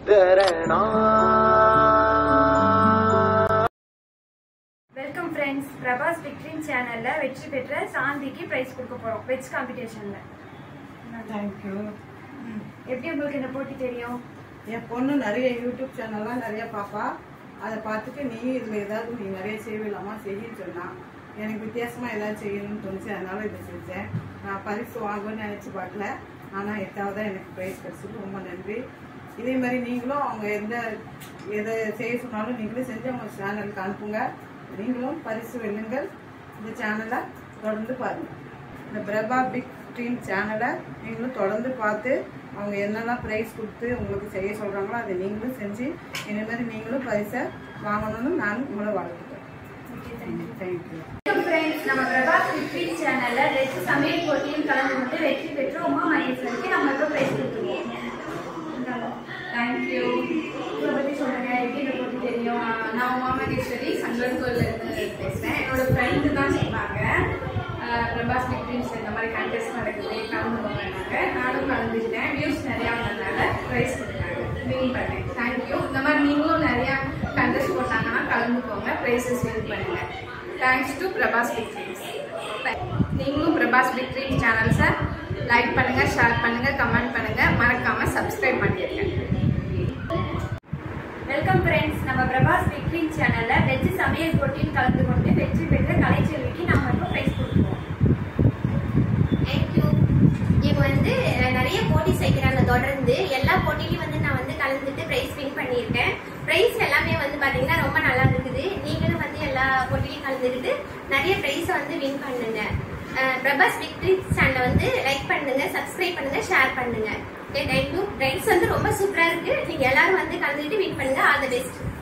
welcome friends Prabhas விக்ரின் சேனல்ல வெற்றி பெற்ற சாந்திக்கு பிரைஸ் கொடுக்க போறோம் வெஜ் காம்படிஷன்ல தேங்க்யூ எப்படி உங்களுக்கு இந்த போட்டி தெரியும் என் பொண்ணு நிறைய யூடியூப் சேனல்லாம் நிறைய பாப்பா அதை பார்த்துட்டு நீ இதில் ஏதாவது நீ நிறைய செய்யலாமா செய்யன்னு சொன்னா எனக்கு வித்தியாசமா ஏதாவது செய்யணும்னு தோணுச்சு அதனால இதை செஞ்சேன் நான் பரிசு வாங்குவேன்னு நினைச்சு பார்க்கல ஆனால் எட்டாவது எனக்கு ப்ரைஸ் கிடைச்சது ரொம்ப நன்றி இதே மாதிரி நீங்களும் அவங்க எந்த எதை செய்ய சொன்னாலும் நீங்களும் செஞ்சு அவங்க சேனலுக்கு அனுப்புங்க நீங்களும் பரிசு வெல்லுங்கள் இந்த சேனலை தொடர்ந்து பாருங்க இந்த பிரபா பிக் ட்ரீம் சேனலை நீங்களும் தொடர்ந்து பார்த்து அவங்க என்னெல்லாம் ப்ரைஸ் கொடுத்து உங்களுக்கு செய்ய சொல்கிறாங்களோ அதை நீங்களும் செஞ்சு இதே மாதிரி நீங்களும் பரிசை வாங்கணும்னு நான் உங்களை வாழ்த்துக்கிறேன் தேங்க்யூ ஃப்ரெண்ட்ஸ் நம்ம பிரபாஸ் விக்ரின் சேனல்ல வெஜ் சமையல் போட்டியில் கலந்து கொண்டு வெற்றி பெற்ற உமா மகேஸ்வரிக்கு நம்ம இப்போ பிரைஸ் கொடுத்துருவோம் தேங்க்யூ இதை பத்தி சொல்லுங்க எப்படி இந்த போட்டி தெரியும் நான் உமாமகேஸ்வரி சங்கர் கோயில்ல இருந்து பேசுறேன் என்னோட ஃப்ரெண்டு தான் சொன்னாங்க அஹ் பிரபாஸ் விக்டரின்ஸ் இந்த மாதிரி கண்டெஸ்ட் நடக்குது கலந்துக்கோங்க நானும் கலந்துக்கிட்டேன் வியூஸ் நிறையா வந்ததுனால ப்ரைஸ் கொடுத்தாங்க வின் பண்ணேன் தேங்க்யூ இந்த மாதிரி நீங்களும் நிறையா கண்டெஸ்ட் போட்டாங்கன்னா கலந்துக்கோங்க ப்ரைஸஸ் வின் பண்ணுங்க தேங்க்ஸ் டு பிரபாஸ் விக்டரின்ஸ் நீங்களும் பிரபாஸ் விக்டரின் சேனல்ஸை லைக் பண்ணுங்க ஷேர் பண்ணுங்க கமெண்ட் பண்ணுங்க மறக்காம சப்ஸ்கிரைப் பண்ணிடுங்க வெல்கம் ஃப்ரெண்ட்ஸ் நம்ம பிரபாஸ் விக்ரின் சேனல்ல வெஜ் சமையல் போட்டியில் கலந்து கொண்டு வெற்றி பெற்ற கலைச்செல்விக்கு நம்ம இப்போ பிரைஸ் கொடுத்துருவோம் தேங்க்யூ இப்போ வந்து அஹ், நிறைய போட்டி செய்கிறாங்க தொடர்ந்து எல்லா போட்டிலையும் வந்து நான் வந்து கலந்துட்டு ப்ரைஸ் வின் பண்ணியிருக்கேன் ப்ரைஸ் எல்லாமே வந்து பார்த்தீங்கன்னா ரொம்ப நல்லா இருக்குது நீங்களும் வந்து எல்லா போட்டிலையும் கலந்துக்கிட்டு நிறைய ப்ரைஸை வந்து வின் பண்ணுங்க அஹ், பிரபாஸ் விக்டரி சேனலை வந்து லைக் பண்ணுங்க சப்ஸ்கிரைப் பண்ணுங்க ஷேர் பண்ணுங்க ஓகே தேங்க்யூ ப்ரைஸ் வந்து ரொம்ப சூப்பராக இருக்கு நீங்க எல்லாரும் வந்து கலந்துக்கிட்டு வின் பண்ணுங்க ஆல் த பெஸ்ட்